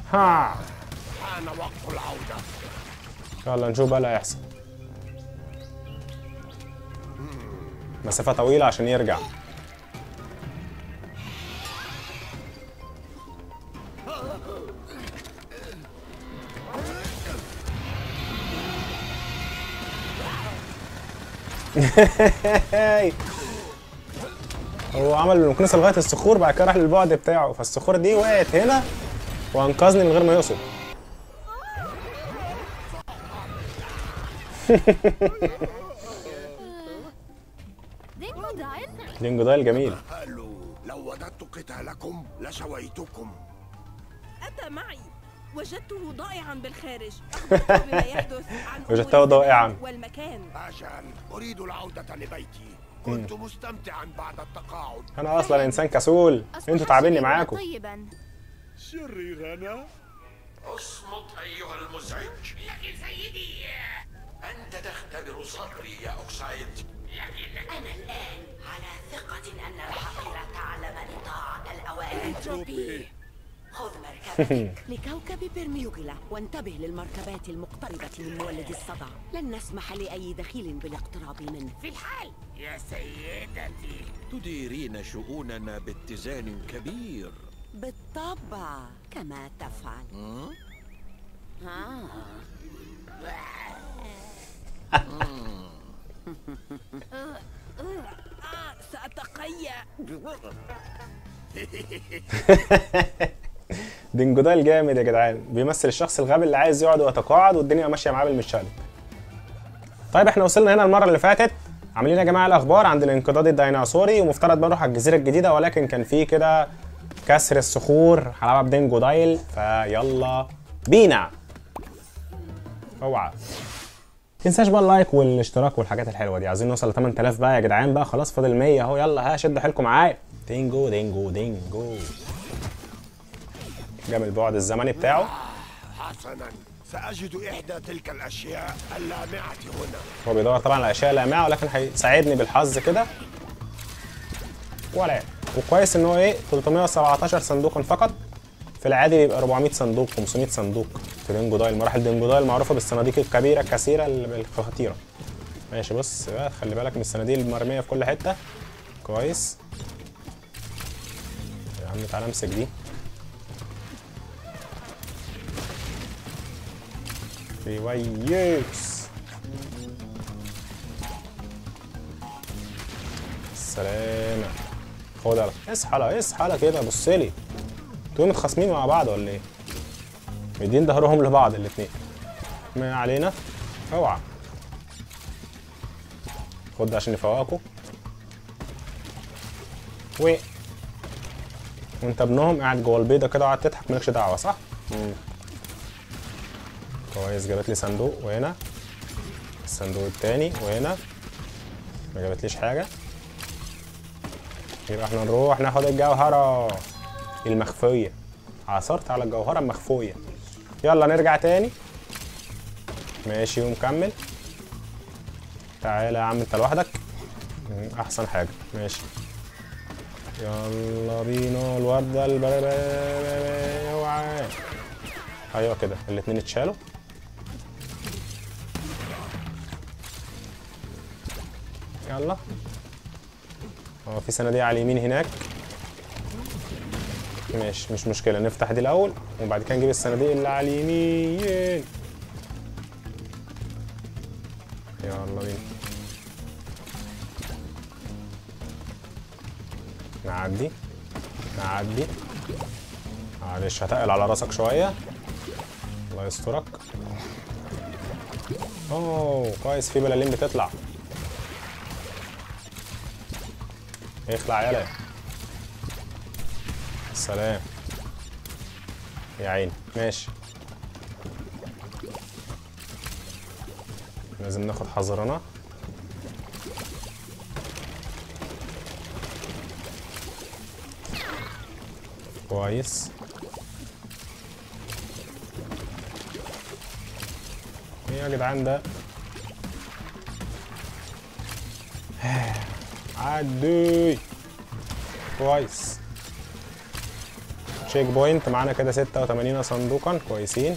ها حان وقت العودة يلا نشوف بقى اللي هيحصل مسافة طويلة عشان يرجع هو عمل المكنسة لغاية الصخور بعد كده راح للبعد بتاعه فالصخور دي وقعت هنا وانقذني من غير ما يقصد دينجو دايل دينجو دايل جميل قالوا لو وجدت قتالكم لشويتكم أتى معي وجدته ضائعا بالخارج أخبرته بما يحدث عن أمور وجدته ضائعاً. الزمان والمكان عشان أريد العودة لبيتي كنت مستمتعا بعد التقاعد انا اصلا انسان كسول انتوا تعبيني معاكم طيبا شريرنا اصمت أيها المزعج لكن سيدي أنت تختبر صبري يا أوكسايد لكن أنا الآن على ثقة أن الحقيرة تعلم إطاعة الأوامر انتروبي خذ مركبتك لكوكب برميوغلا وانتبه للمركبات المقتربة من مولد الصدع لن نسمح لأي دخيل بالاقتراب منه في الحال يا سيدتي تديرين شؤوننا باتزان كبير بالطبع كما تفعل آه. آه سأتقيأ دينجو دايل جامد يا جدعان بيمثل الشخص الغبي اللي عايز يقعد ويتقاعد والدنيا ماشيه معاه بالمشالب طيب احنا وصلنا هنا المره اللي فاتت عاملين يا جماعه الاخبار عند الانقضاض الديناصوري ومفترض بقى نروح على الجزيره الجديده ولكن كان في كده كسر الصخور هلعبها بدينجو دايل فيلا بينا اوعى تنساش بقى اللايك والاشتراك والحاجات الحلوه دي عايزين نوصل ل 8000 بقى يا جدعان بقى خلاص فاضل 100 اهو يلا ها شدوا حيلكم معايا دينجو دينجو دينجو جاب البعد الزمني بتاعه حسنا سأجد إحدى تلك الأشياء اللامعة هنا هو بيدور طبعا على اشياء لامعه ولكن هيساعدني بالحظ كده ولا وكويس ان هو ايه 317 صندوقا فقط في العادي بيبقى 400 صندوق 500 صندوق في دينجو دايل مراحل دينجو دايل معروفه بالصناديق الكبيره الكثيره ال- الخطيره ماشي بص بقى خلي بالك من الصناديق المرميه في كل حته كويس يا عم تعالى امسك دي كويس سلامة خد يلا اصحى لا اصحى لا كده بص لي انتوا متخاصمين مع بعض ولا ايه؟ مدين ظهرهم لبعض الاتنين ما علينا اوعى خد ده عشان يفوقكوا و وانت ابنهم قاعد جوه البيضه كده وقاعد تضحك مالكش دعوه صح؟ مم. كويس جابت لي صندوق وهنا الصندوق التاني وهنا ما جابتليش حاجه يبقى احنا نروح ناخد الجوهره المخفيه عثرت على الجوهره المخفيه يلا نرجع تاني ماشي ومكمل تعالى يا عم انت لوحدك مم، احسن حاجه ماشي يلا بينا الورده البلبل اوعى ايوه كده الاتنين اتشالوا يلا اه في صناديق على اليمين هناك ماشي مش مشكلة نفتح دي الأول وبعد كده نجيب الصناديق اللي على اليمين يلا بينا نعدي نعدي معلش هتقل على راسك شوية الله يسترك اوه كويس في بلالين بتطلع اخلع يلا سلام يا عيني ماشي لازم ناخد حذرنا كويس ايه يا جدعان ده عدي كويس تشيك بوينت معانا كده 86 صندوقا كويسين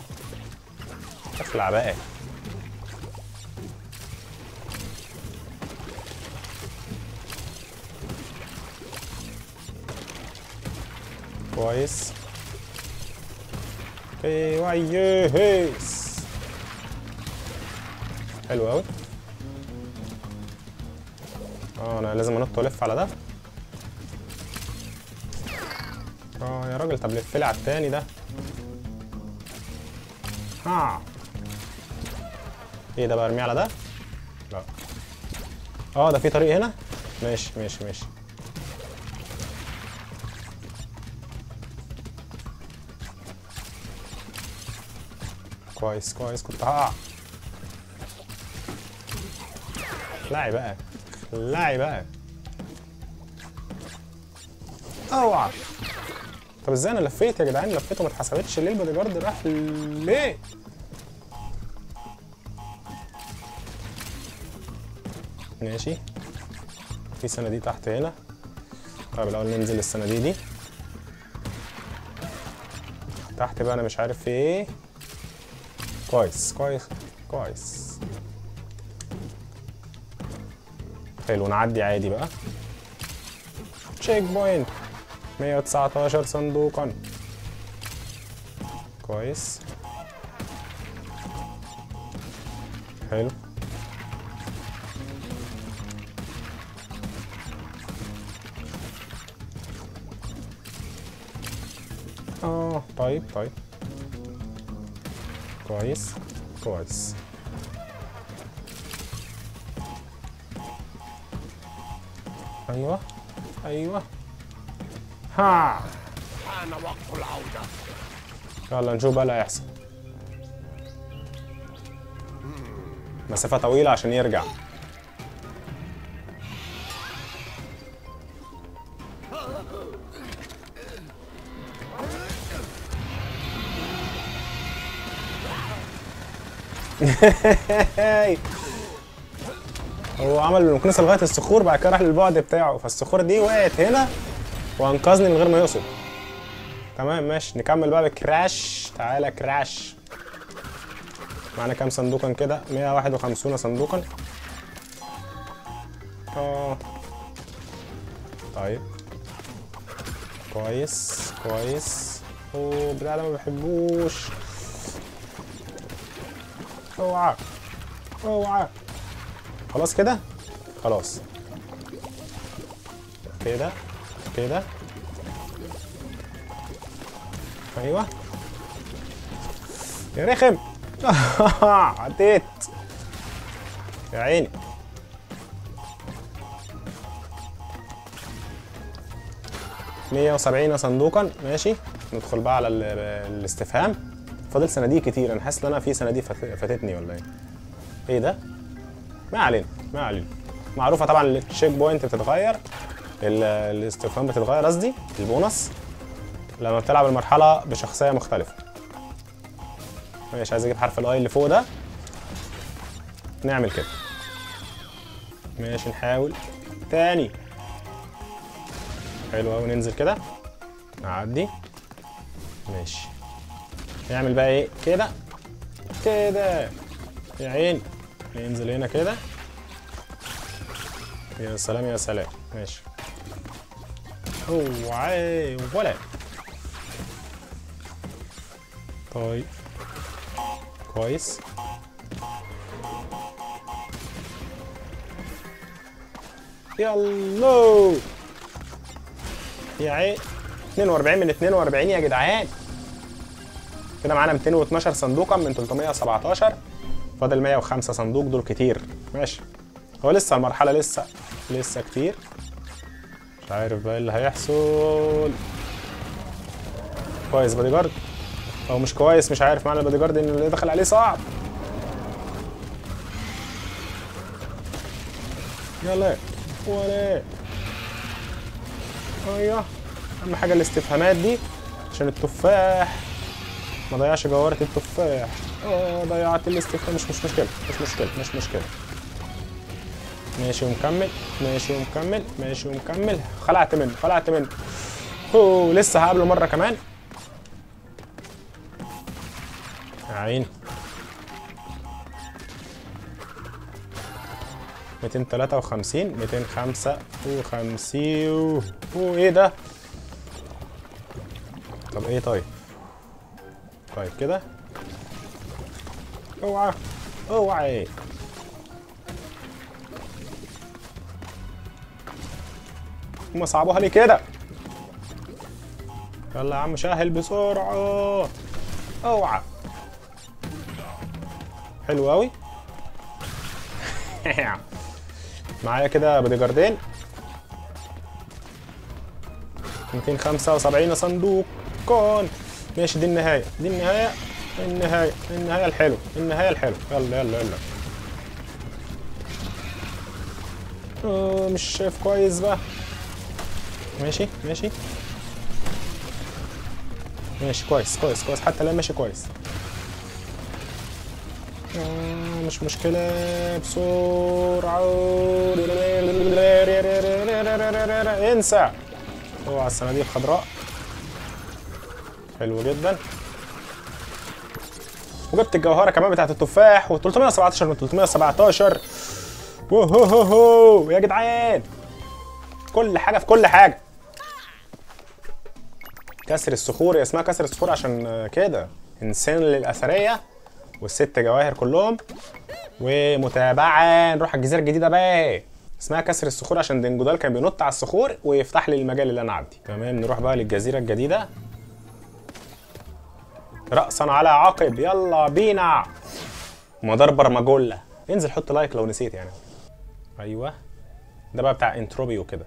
اخلع بقى كويس كويس حلو قوي اه انا لازم انط والف على ده اه يا راجل طب لف لي على التاني ده ها ايه ده بقى ارميه على ده لا اه ده في طريق هنا ماشي ماشي ماشي كويس كويس كنت هقع اخلعي بقى اخلعي بقى اوعى طب ازاي انا لفيت يا جدعان لفيت وما اتحسبتش ليه البودي جارد راح ليه ماشي في صناديق تحت هنا طيب الاول ننزل الصناديق دي تحت بقى انا مش عارف في ايه كويس كويس كويس حلو نعدي عادي بقى تشيك بوينت 119 صندوقا كويس حلو اه طيب طيب كويس كويس ايوه ايوه ها حان وقت العودة يلا نشوف بقى اللي هيحصل مسافة طويلة عشان يرجع هو عمل المكنسة لغاية الصخور بعد كده راح للبعد بتاعه فالصخور دي وقعت هنا وانقذني من غير ما يقصد تمام ماشي نكمل بقى بكراش تعالى كراش معانا كام صندوقا كده 151 صندوقا اه طيب كويس كويس اوه بتاع ده ما بحبوش اوعى اوعى خلاص كده خلاص كده كده ايوه يا رخم عديت يا عيني مية وسبعين صندوقا ماشي ندخل بقى على ال- الاستفهام فاضل صناديق كتير انا حاسس ان انا في صناديق فات- فاتتني ولا ايه ايه ده ما علينا ما علينا معروفه طبعا التشيك بوينت بتتغير ال- الاستفهام بتتغير قصدي البونص لما بتلعب المرحله بشخصيه مختلفه ماشي عايز اجيب حرف الاي اللي فوق ده نعمل كده ماشي نحاول تاني حلو قوي ننزل كده نعدي ماشي نعمل بقى ايه كده كده يا عيني ننزل هنا كده يا سلام يا سلام ماشي اوعى ولا طيب كويس يلا يا عين 42 من 42 يا جدعان كده معانا 212 صندوقا من 317 فاضل 105 صندوق دول كتير ماشي هو لسه المرحلة لسه لسه كتير مش عارف بقى إيه اللي هيحصل كويس بادي جارد او مش كويس مش عارف معنى البادي جارد ان اللي دخل عليه صعب يلا ولا ايوه اهم حاجه الاستفهامات دي عشان التفاح ما ضيعش جوهرة التفاح اه ضيعت الاستفهام مش مش مشكلة مش مشكلة مش مشكلة ماشي ومكمل ماشي ومكمل ماشي ومكمل خلعت منه خلعت منه هو لسه هقابله مره كمان يا عيني 253 255 هو ايه ده طب ايه طيب طيب كده اوعى اوعى هما صعبوها لي كده يلا يا عم شاهل بسرعة اوعى حلو قوي معايا كده بديجاردين 275 صندوق كون ماشي دي النهاية دي النهاية النهاية النهاية الحلو النهاية الحلو يلا يلا يلا آه مش شايف كويس بقى ماشي ماشي ماشي كويس كويس كويس حتى الان ماشي كويس آه مش مشكلة بسرعة انسى اوعى الصناديق الخضراء حلو جدا وجبت الجوهرة كمان بتاعت التفاح و 317 من 317 وهو يا جدعان كل حاجة في كل حاجة كسر الصخور هي اسمها كسر الصخور عشان كده انسان للأثرية والست جواهر كلهم ومتابعة نروح على الجزيرة الجديدة بقى اسمها كسر الصخور عشان دنجودال كان بينط على الصخور ويفتح لي المجال اللي انا اعدي تمام نروح بقى للجزيرة الجديدة رأسا على عقب يلا بينا مدار برمجولا انزل حط لايك لو نسيت يعني ايوه ده بقى بتاع انتروبي وكده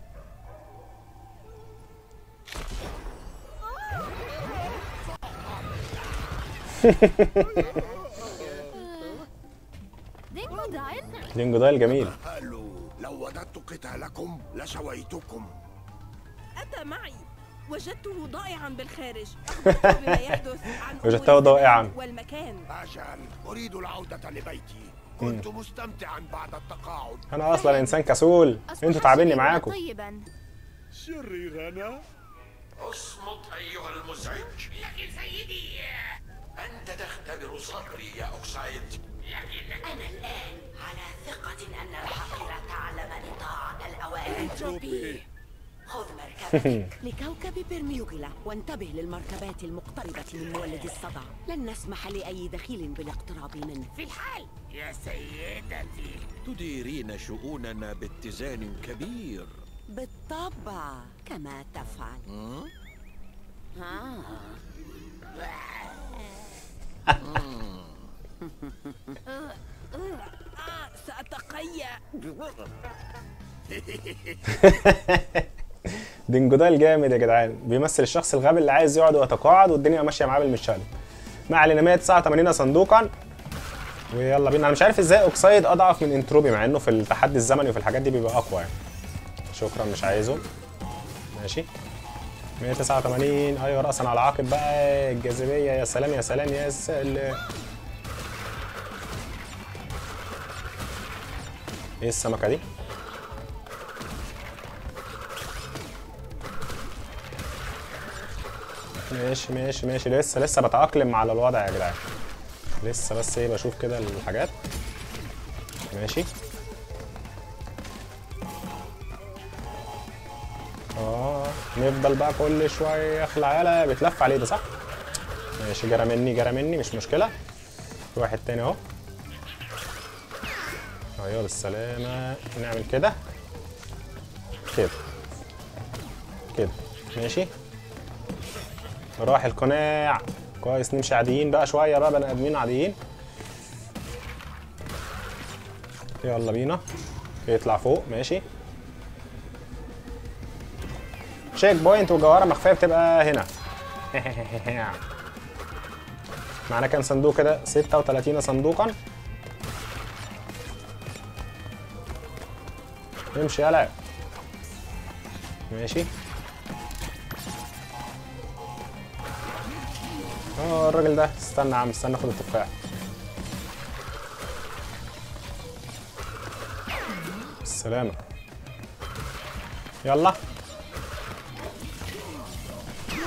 دينجو دايل دينجودال جميل قالوا لو وددت قتالكم لشويتكم أتى معي وجدته ضائعا بالخارج أخبرته بما يحدث عن أول وجدته ضائعاً. الزمان والمكان أجل أريد العودة لبيتي كنت مستمتعا بعد التقاعد انا اصلا انسان كسول انتوا تعبيني معاكم طيبا شرير أنا اصمت ايها المزعج لكن سيدي انت تختبر صبري يا اوكسايد لكن أنا الآن على ثقة أن الحقيرة تعلم إطاعة الأوامر خذ مركبك لكوكب برميوغلا وانتبه للمركبات المقتربة من مولد الصدع لن نسمح لأي دخيل بالاقتراب منه في الحال يا سيدتي تديرين شؤوننا باتزان كبير بالطبع كما تفعل آه. آه سأتقيأ دينجودال جامد يا جدعان بيمثل الشخص الغبي اللي عايز يقعد ويتقاعد والدنيا ماشيه معاه بالمشقلب ما علينا 189 صندوقا ويلا بينا انا مش عارف ازاي اوكسايد اضعف من انتروبي مع انه في التحدي الزمني وفي الحاجات دي بيبقى اقوى يعني شكرا مش عايزه ماشي 189 ايوه راسا على عاقب بقى الجاذبيه يا سلام يا سلام يا سلام ايه السمكه دي ماشي ماشي ماشي لسه لسه بتأقلم على الوضع يا جدعان لسه بس ايه بشوف كده الحاجات ماشي اه نفضل بقى كل شويه اخلع يلا بيتلف عليه ده صح ماشي جرى مني جرى مني مش مشكله في واحد تاني اهو ايوه بالسلامه نعمل كده كده كده ماشي راح القناع كويس نمشي عاديين بقى شويه بقى بني ادمين عاديين يلا بينا يطلع فوق ماشي تشيك بوينت وجوهره مخفيه بتبقى هنا معانا كام صندوق كده 36 صندوقا امشي يلا ماشي اه الراجل ده استنى يا عم استنى اخد التفاح السلامة يلا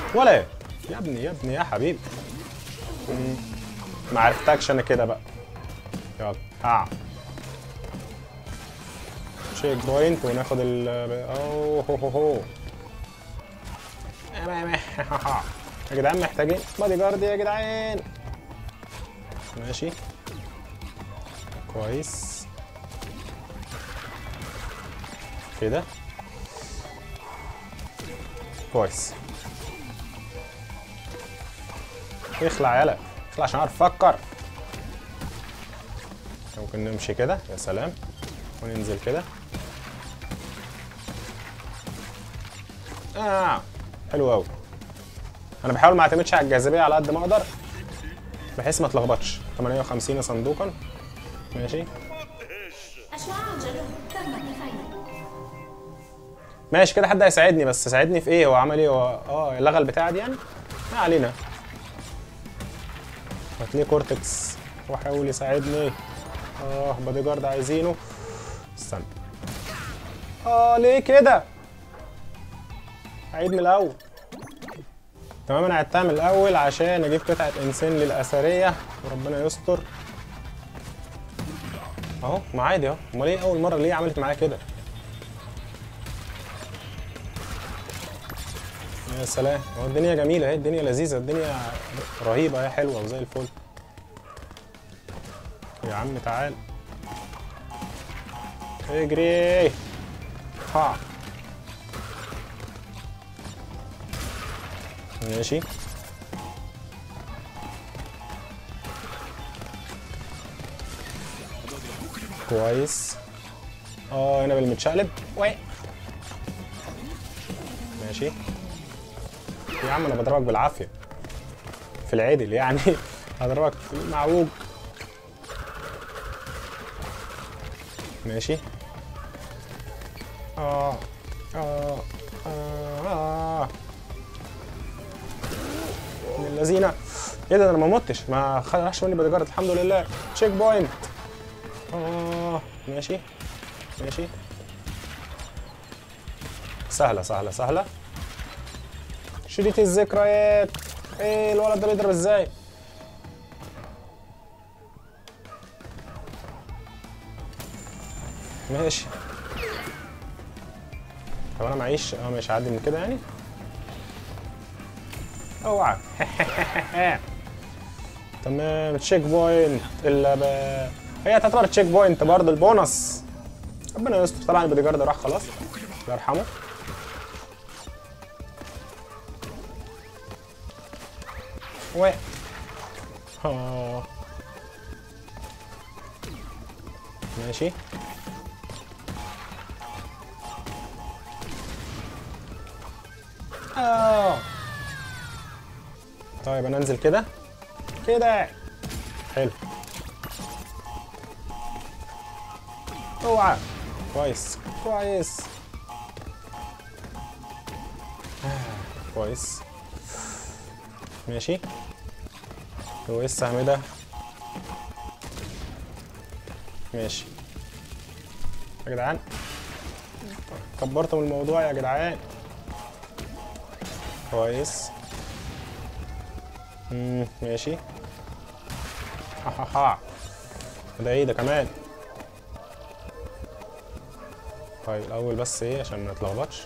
ولا إيه؟ يا ابني يا ابني يا حبيبي مم. ما عرفتكش انا كده بقى يلا ها تشيك بوينت وناخد ال اوه هو هو هو يا جدعان محتاجين بادي جارد يا جدعان ماشي كويس كده كويس اخلع يلا اخلع عشان اعرف افكر ممكن نمشي كده يا سلام وننزل كده اه حلو قوي انا بحاول ما اعتمدش على الجاذبيه على قد ما اقدر بحيث ما اتلخبطش 58 صندوقا ماشي أشعاع الجنوب تم كفاية ماشي كده حد هيساعدني بس ساعدني في ايه هو عمل ايه هو اه لغى البتاعه دي يعني ما علينا هتلاقيه كورتكس وحاول يساعدني اه بادي جارد عايزينه استنى اه ليه كده عيد من الاول تمام انا عدتها من الاول عشان اجيب قطعه انسان للاثريه وربنا يستر اهو ما عادي اهو امال ايه اول مره ليه عملت معايا كده يا سلام هو الدنيا جميلة اهي الدنيا لذيذة الدنيا رهيبة اهي حلوة وزي الفل يا عم تعال اجري ها ماشي كويس اه هنا بالمتشقلب وي ماشي يا عم انا بضربك بالعافيه في العدل يعني هضربك في المعوج ماشي اه اه اه, آه. من اللذينه ايه ده انا ما متش ما خ- راحش مني بدجارة الحمد لله تشيك بوينت اه ماشي ماشي سهله سهله سهله شريط الذكريات ايه الولد ده بيضرب ازاي ماشي طب انا معيش اه ماشي هعدي من كده يعني اوعى تمام تشيك بوينت الا ب... هي تعتبر تشيك بوينت برضه البونص ربنا يستر طبعا البودي جارد راح خلاص الله يرحمه و اه ماشي اه طيب انا انزل كده كده حلو اوعى كويس كويس آه، كويس ماشي هو ايه السهم ده ماشي يا جدعان كبرتوا من الموضوع يا جدعان كويس مم، ماشي ها ها ها ده ايه ده كمان طيب الاول بس ايه عشان ما نتلخبطش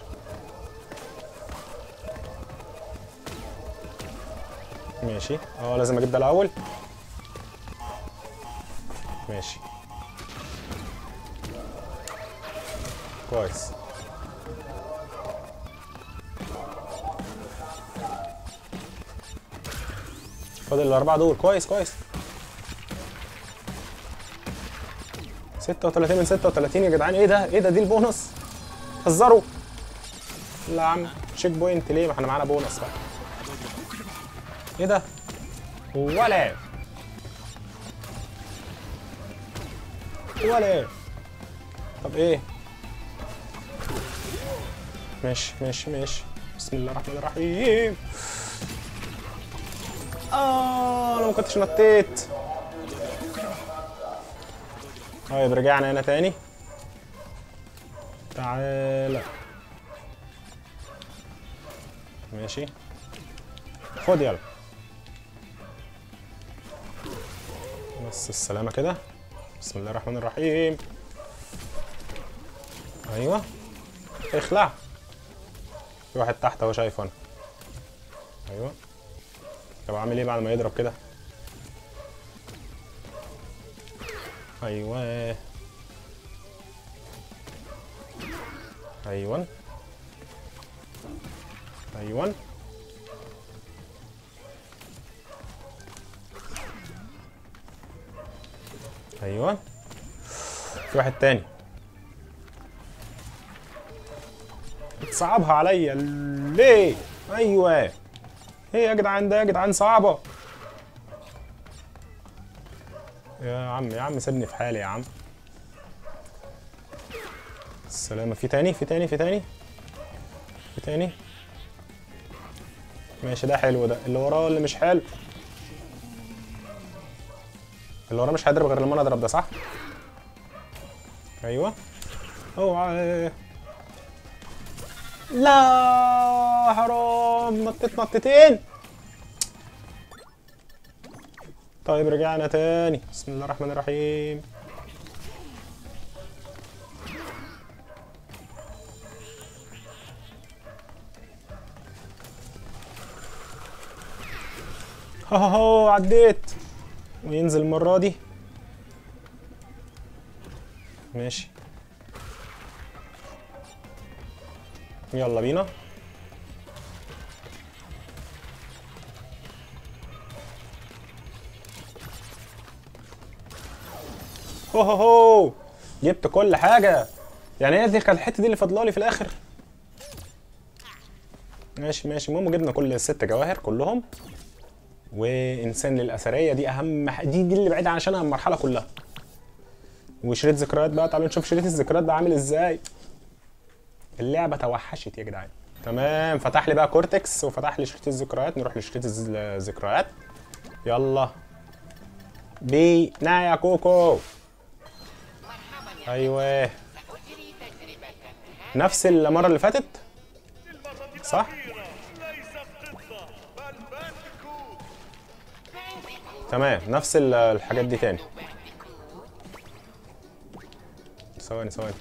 ماشي اه لازم اجيب ده الاول ماشي كويس فاضل الاربعه دول كويس كويس 36 من 36 يا جدعان ايه ده ايه ده دي البونص هزروا لا يا عم تشيك بوينت ليه ما احنا معانا بونص بقى ايه ده ولا ولا طب ايه ماشي ماشي ماشي بسم الله الرحمن الرحيم اه انا ما كنتش نطيت طيب رجعنا هنا تاني تعالى ماشي خد يلا بس السلامة كده بسم الله الرحمن الرحيم ايوه اخلع في واحد تحت اهو شايفه انا ايوه طب اعمل ايه بعد ما يضرب كده ايوه ايوه ايوه ايوه في واحد تاني بتصعبها عليا ليه ايوه ايه يا جدعان ده يا جدعان صعبه يا عم يا عم سيبني في حالي يا عم السلامة في تاني في تاني في تاني في تاني ماشي ده حلو ده اللي وراه اللي مش حلو اللي وراه مش هيضرب غير لما انا اضرب ده صح ايوه اوعى لا حرام نطيت نطتين طيب رجعنا تاني بسم الله الرحمن الرحيم ها ها ها عديت وينزل المرة دي ماشي يلا بينا هو هو هو جبت كل حاجة يعني هي دي كانت الحتة دي اللي فاضلة لي في الآخر ماشي ماشي المهم جبنا كل الست جواهر كلهم وإنسان للأثرية دي أهم ح- دي دي اللي بعيد عشانها المرحلة كلها وشريط ذكريات بقى تعالوا نشوف شريط الذكريات ده عامل ازاي اللعبة توحشت يا جدعان تمام فتح لي بقى كورتكس وفتح لي شريط الذكريات نروح لشريط الز- الذكريات يلا بينا يا كوكو ايوه نفس المرة اللي فاتت صح تمام نفس ال- الحاجات دي تاني ثواني ثواني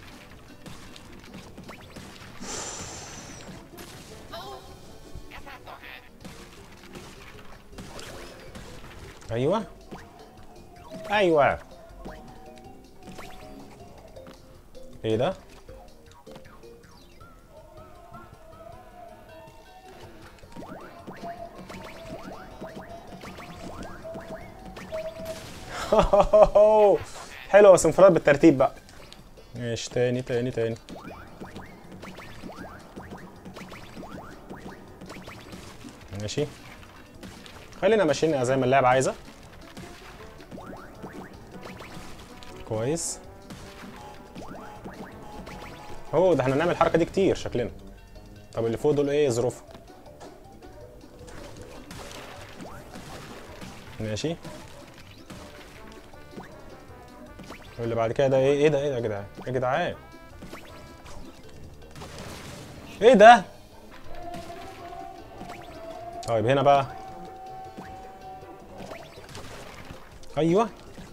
ايوه ايوه ايه ده حلو بس انفراد بالترتيب بقى ماشي تاني تاني تاني ماشي خلينا ماشيين زي ما اللعبة عايزة كويس هو ده احنا هنعمل الحركة دي كتير شكلنا طب اللي فوق دول ايه ظروفهم ماشي واللي بعد كده ده ايه ايه ده ايه ده يا جدعان يا جدعان ايه ده طيب هنا بقى ايوه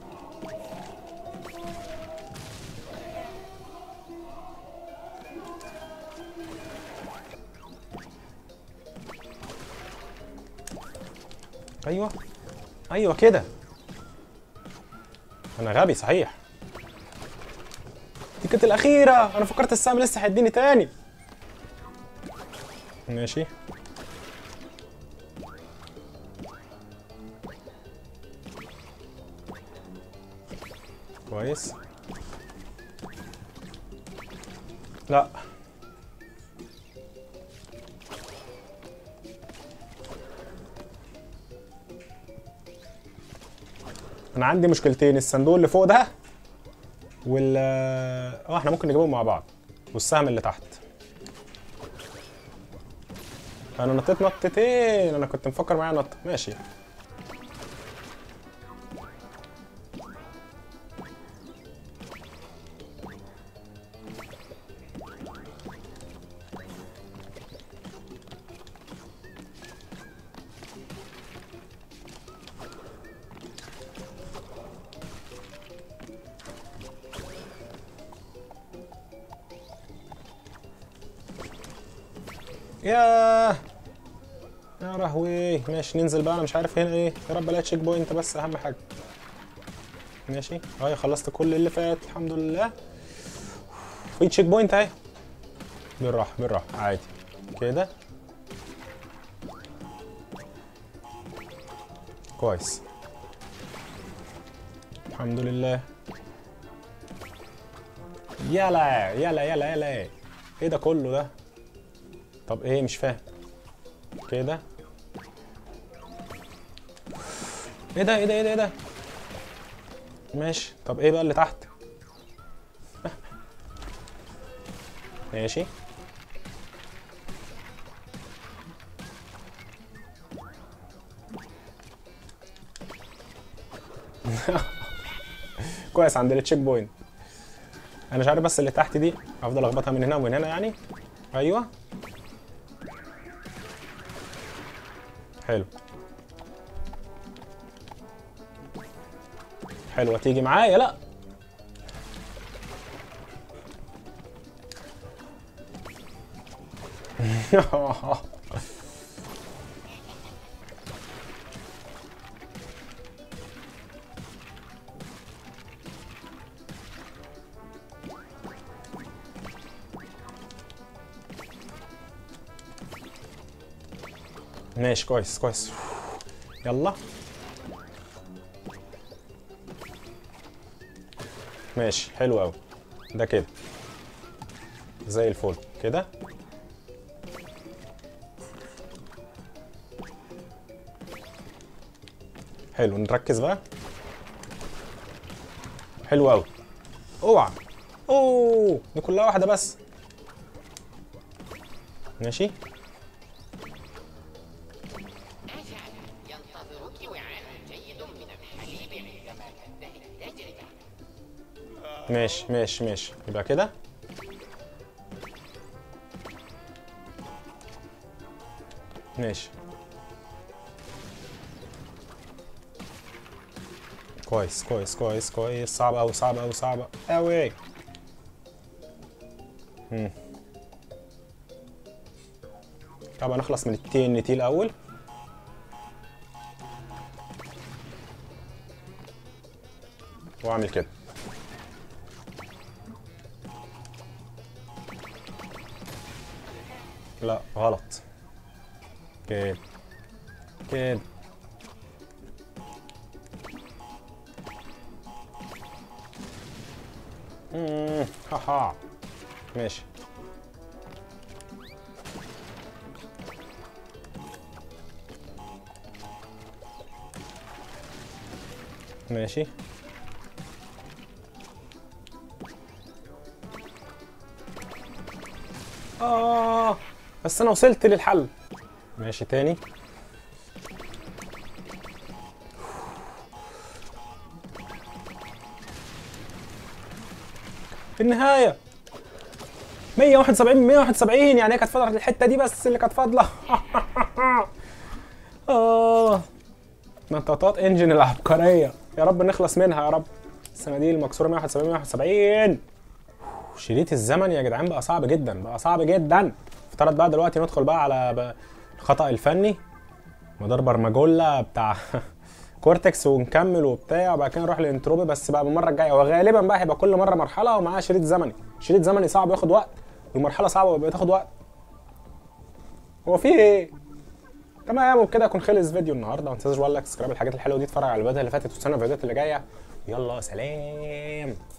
ايوه ايوه كده انا غبي صحيح دي كانت الاخيره انا فكرت السهم لسه هيديني تاني ماشي كويس لا انا عندي مشكلتين الصندوق اللي فوق ده وال اه احنا ممكن نجيبهم مع بعض والسهم اللي تحت انا نطيت نطتين انا كنت مفكر معايا نط ماشي ياه يا لهوي ماشي ننزل بقى انا مش عارف هنا ايه يا رب الاقي تشيك بوينت بس اهم حاجه ماشي اهي خلصت كل اللي فات الحمد لله في تشيك بوينت اهي بالراحه بالراحه عادي كده كويس الحمد لله يلا يلا يلا يلا ايه ده كله ده طب ايه مش فاهم كده ايه ده ايه ده ايه ده ايه ده ماشي طب ايه بقى اللي تحت ماشي كويس عند التشيك بوينت انا مش عارف بس اللي تحت دي افضل اخبطها من هنا ومن هنا يعني ايوه حلو حلوه تيجي معايا لا ماشي كويس كويس يلا ماشي حلو قوي ده كده زي الفل كده حلو نركز بقى حلو قوي اوعى اوه دي كلها واحده بس ماشي ينتظرك وعاء جيد من الحليب عندما تنتهي التجربة ماشي ماشي ماشي يبقى كده ماشي كويس كويس كويس كويس صعب أوي صعب أوي صعب أوي مم. طبعا نخلص من التين نتي الأول وأعمل كده لا غلط كده كده مم، هاها ماشي ماشي آه بس أنا وصلت للحل ماشي تاني في النهاية 171 171 يعني هي كانت فاضلة الحتة دي بس اللي كانت فاضلة آه نطاطات انجن العبقرية يا رب نخلص منها يا رب الصناديق المكسورة 171 171 شريط الزمن يا جدعان بقى صعب جدا بقى صعب جدا افترض بقى دلوقتي ندخل بقى على ب- الخطأ الفني مدار برمجولا بتاع كورتكس ونكمل وبتاع وبعد كده نروح للانتروبي بس بقى بالمره الجايه وغالبا بقى هيبقى كل مره مرحله ومعاها شريط زمني شريط زمني صعب ياخد وقت والمرحله صعبه وبتاخد وقت هو في ايه تمام وبكده يكون خلص فيديو النهارده ما تنساش والله سبسكرايب الحاجات الحلوه دي اتفرج على الفيديوهات اللي فاتت واستنى الفيديوهات اللي جايه يلا سلام